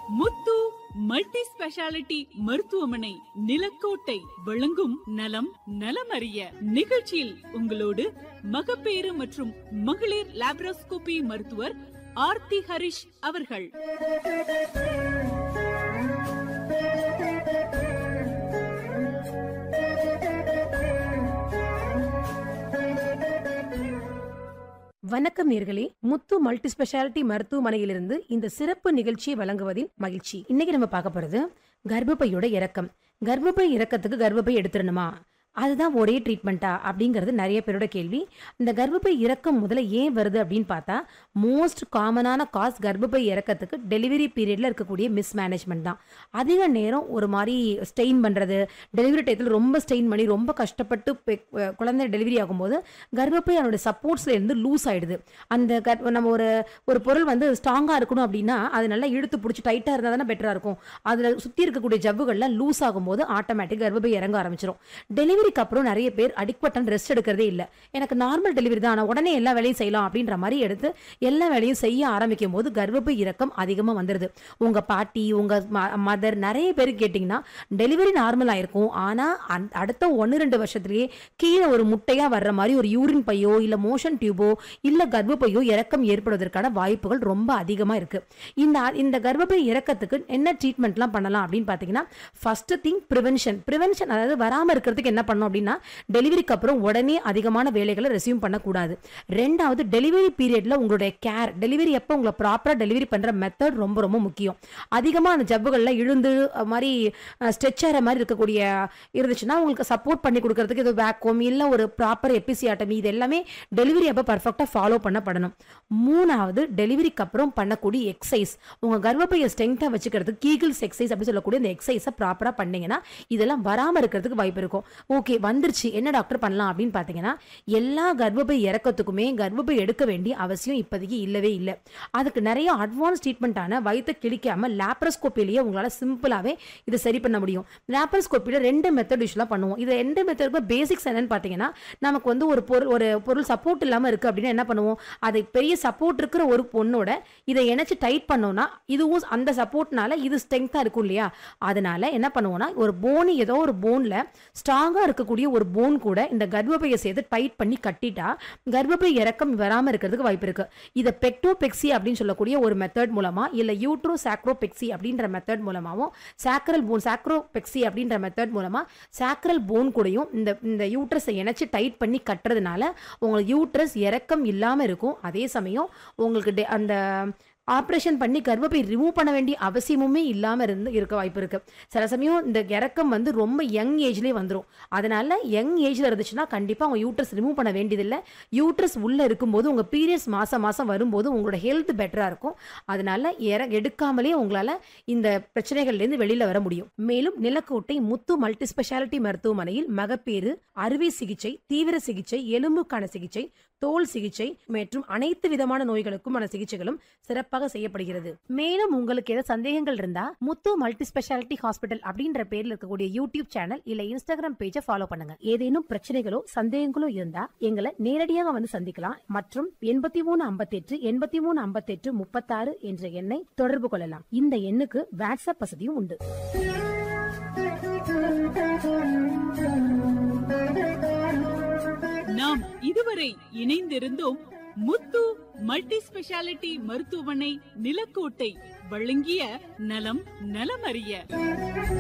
முத்து multi speciality மருத்துவமனை நிலக்கோட்டை வழங்கும் நலம் நலமறிய நிகழ்ச்சியில் உங்களோடு மகப்பேறு மற்றும் மகளிர் லாப்ரோஸ்கோபி மருத்துவர் ஆர்த்தி ஹரிஷ் அவர்கள் வணக்கம் நேர்களே முத்து மல்டி ஸ்பெஷாலிட்டி மருத்துவமனையிலிருந்து இந்த சிறப்பு நிகழ்ச்சியை வழங்குவதில் மகிழ்ச்சி இன்னைக்கு நம்ம பார்க்க போறது கர்ப்பப்பையோட இறக்கம் கர்ப்பப்பை இறக்கத்துக்கு கர்ப்பப்பை எடுத்துடணுமா அதுதான் ஒரே ட்ரீட்மெண்ட்டா அப்படிங்கிறது நிறைய பேரோட கேள்வி இந்த கர்ப்பப்பை இறக்கம் முதல்ல ஏன் வருது அப்படின்னு பார்த்தா மோஸ்ட் காமனான காஸ் கர்ப்பப்பை இறக்கத்துக்கு டெலிவரி பீரியட்ல இருக்கக்கூடிய மிஸ்மேனேஜ்மெண்ட் தான் அதிக நேரம் ஒரு மாதிரி ஸ்டெயின் பண்றது டெலிவரி டயத்தில் ரொம்ப ஸ்டெயின் பண்ணி ரொம்ப கஷ்டப்பட்டு பெ- குழந்தை டெலிவரி ஆகும்போது கர்ப்பப்பை அதனுடைய சப்போர்ட்ஸ்ல இருந்து லூஸ் ஆயிடுது அந்த கர்ப்ப நம்ம ஒரு ஒரு பொருள் வந்து ஸ்ட்ராங்கா இருக்கணும் அப்படின்னா அது நல்லா இழுத்து பிடிச்சி டைட்டா இருந்தா தானே பெட்டரா இருக்கும் அதுல சுத்தி இருக்கக்கூடிய ஜவ்வுகள்லாம் லூஸ் ஆகும்போது ஆட்டோமேட்டிக் கர்ப்பப்பை இறங்க ஆரம்பிச்சிடும் டெலிவரிக்கு அப்புறம் நிறைய பேர் அடிக்வட்டன் ரெஸ்ட் எடுக்கிறதே இல்லை எனக்கு நார்மல் டெலிவரி தான் நான் உடனே எல்லா வேலையும் செய்யலாம் அப்படின்ற மாதிரி எடுத்து எல்லா வேலையும் செய்ய ஆரம்பிக்கும் போது கர்ப்பப்பை இறக்கம் அதிகமா வந்துருது உங்க பாட்டி உங்க மதர் நிறைய பேர் கேட்டிங்கன்னா டெலிவரி நார்மல் ஆயிருக்கும் ஆனா அந்த- அடுத்த ஒன்று ரெண்டு வருஷத்துலயே கீழே ஒரு முட்டையா வர்ற மாதிரி ஒரு யூரின் பையோ இல்ல மோஷன் டியூபோ இல்ல கர்ப்பப்பையோ இறக்கம் ஏற்படுவதற்கான வாய்ப்புகள் ரொம்ப அதிகமா இருக்கு இந்த இந்த கர்ப்பப்பை இறக்கத்துக்கு என்ன ட்ரீட்மெண்ட்லாம் பண்ணலாம் அப்படின்னு பாத்தீங்கன்னா ஃபர்ஸ்ட் திங் ப்ரிவென்ஷன் ப்ரிவென்ஷன் அதாவது வராம இருக்கிறதுக்கு என்ன பண்ணணும் அப்படின்னா டெலிவரிக்கு அப்புறம் உடனே அதிகமான வேலைகளை ரெசியூம் பண்ணக்கூடாது ரெண்டாவது டெலிவரி பீரியட்ல உங்களுடைய கேர் டெலிவரி எப்போ உங்களை ப்ராப்பரா டெலிவரி பண்ற மெத்தட் ரொம்ப ரொம்ப முக்கியம் அதிகமா அந்த ஜவ்வுகள்ல இழுந்து அஹ், மாதிரி ஸ்ட்ரெச்சர் மாதிரி இருக்கக்கூடிய இருந்துச்சுன்னா உங்களுக்கு சப்போர்ட் பண்ணி கொடுக்கறதுக்கு ஏதோ வேக்கோம் இல்ல ஒரு ப்ராப்பர் எபிசியாட்டமி இது எல்லாமே டெலிவரி அப்போ பர்ஃபெக்டா ஃபாலோ பண்ணப்படணும் மூணாவது டெலிவரிக்கு அப்புறம் பண்ணக்கூடிய எக்ஸசைஸ் உங்க கர்ப்பப்பையை ஸ்ட்ரென்த்தா வச்சுக்கிறதுக்கு கீகிள்ஸ் எக்ஸசைஸ் அப்படின்னு சொல்லக்கூடிய இந்த எக்ஸசைஸை ப்ராப்பரா பண்ணீங்கன்னா இதெல்லாம் வராம இருக்கிறதுக்கு வாய்ப்பு இருக்கும் ஓகே வந்துருச்சு என்ன டாக்டர் பண்ணலாம் அப்படின்னு பாத்தீங்கன்னா எல்லா கர்ப்பப்பை இறக்கத்துக்குமே கர்ப்பப்பை எடுக்க வேண்டிய அவசியம் இப்போதைக்கு இல்லவே இல்லை அதுக்கு நிறைய அட்வான்ஸ் ட்ரீட்மெண்ட்டான வயிற்று கிழிக்காம லேப்ரோஸ்கோப்பிலேயே உங்களால சிம்பிளாவே இதை சரி பண்ண முடியும் லேப்ரோஸ்கோப்பில ரெண்டு மெத்தட் யூஸ்வலாக பண்ணுவோம் இது ரெண்டு மெத்தடுக்கும் பேசிக்ஸ் என்னன்னு பார்த்தீங்கன்னா நமக்கு வந்து ஒரு பொருள் ஒரு பொருள் சப்போர்ட் இல்லாமல் இருக்கு அப்படின்னா என்ன பண்ணுவோம் அது பெரிய சப்போர்ட் இருக்கிற ஒரு பொண்ணோட இதை இணைச்சு டைட் பண்ணோம்னா இதுவும் அந்த சப்போர்ட்னால இது ஸ்ட்ரென்த்தாக இருக்கும் இல்லையா அதனால என்ன பண்ணுவோம்னா ஒரு போன் ஏதோ ஒரு போன்ல ஸ்ட்ராங்கா இருக்கக்கூடிய ஒரு போன் கூட இந்த கர்ப்பப்பையை சேர்த்து டைட் பண்ணி கட்டிட்டா கர்ப்பப்பை இறக்கம் வராம இருக்கிறதுக்கு வாய்ப்பு இருக்கு இதை பெக்டோபெக்சி அப்படின்னு சொல்லக்கூடிய ஒரு மெத்தட் மூலமா இல்ல யூட்ரோ சாக்ரோபெக்சி அப்படின்ற மெத்தட் மூலமாவும் சாக்ரல் போன் சாக்ரோபெக்சி அப்படின்ற மெத்தட் மூலமா சாக்ரல் போன் கூடயும் இந்த இந்த யூட்ரஸை இணைச்சு டைட் பண்ணி கட்டுறதுனால உங்களுக்கு யூட்ரஸ் இறக்கம் இல்லாம இருக்கும் அதே சமயம் உங்களுக்கு டெ- அந்த ஆப்ரேஷன் பண்ணி கர்ப்பப்பை ரிமூவ் பண்ண வேண்டிய அவசியமுமே இல்லாம இருந்து இருக்க வாய்ப்பு இருக்கு சில சமயம் இந்த இறக்கம் வந்து ரொம்ப யங் ஏஜ்லேயே வந்துடும் அதனால யங் ஏஜ்ல இருந்துச்சுன்னா கண்டிப்பா அவங்க யூட்ரஸ் ரிமூவ் பண்ண வேண்டியதில்லை யூட்ரஸ் உள்ள இருக்கும்போது உங்க பீரியட்ஸ் மாசம் மாசம் வரும்போது உங்களோட ஹெல்த் பெட்டரா இருக்கும் அதனால இற- எடுக்காமலே உங்களால இந்த பிரச்சனைகள்ல இருந்து வெளியில வர முடியும் மேலும் நிலக்கோட்டை முத்து மல்டி ஸ்பெஷாலிட்டி மருத்துவமனையில் மகப்பேறு அறுவை சிகிச்சை தீவிர சிகிச்சை எலும்புக்கான சிகிச்சை தோல் சிகிச்சை மற்றும் அனைத்து விதமான நோய்களுக்குமான சிகிச்சைகளும் சிறப்பாக செய்யப்படுகிறது மேலும் உங்களுக்கு ஏதாவது சந்தேகங்கள் இருந்தா முத்து மல்டி ஸ்பெஷாலிட்டி ஹாஸ்பிட்டல் அப்படின்ற பேர்ல இருக்கக்கூடிய யூடியூப் சேனல் இல்ல இன்ஸ்டாகிராம் பேஜை ஃபாலோ பண்ணுங்க ஏதேனும் பிரச்சனைகளோ சந்தேகங்களோ இருந்தா எங்களை நேரடியாக வந்து சந்திக்கலாம் மற்றும் எண்பத்தி மூணு ஐம்பத்தெட்டு எண்பத்தி மூணு ஐம்பத்தெட்டு முப்பத்தாறு என்ற எண்ணை தொடர்பு கொள்ளலாம் இந்த எண்ணுக்கு வாட்ஸ்அப் வசதியும் உண்டு நாம் இதுவரை இணைந்திருந்தோம் முத்து மல்டி ஸ்பெஷாலிட்டி மருத்துவமனை நிலக்கோட்டை வழங்கிய நலம் நலமறிய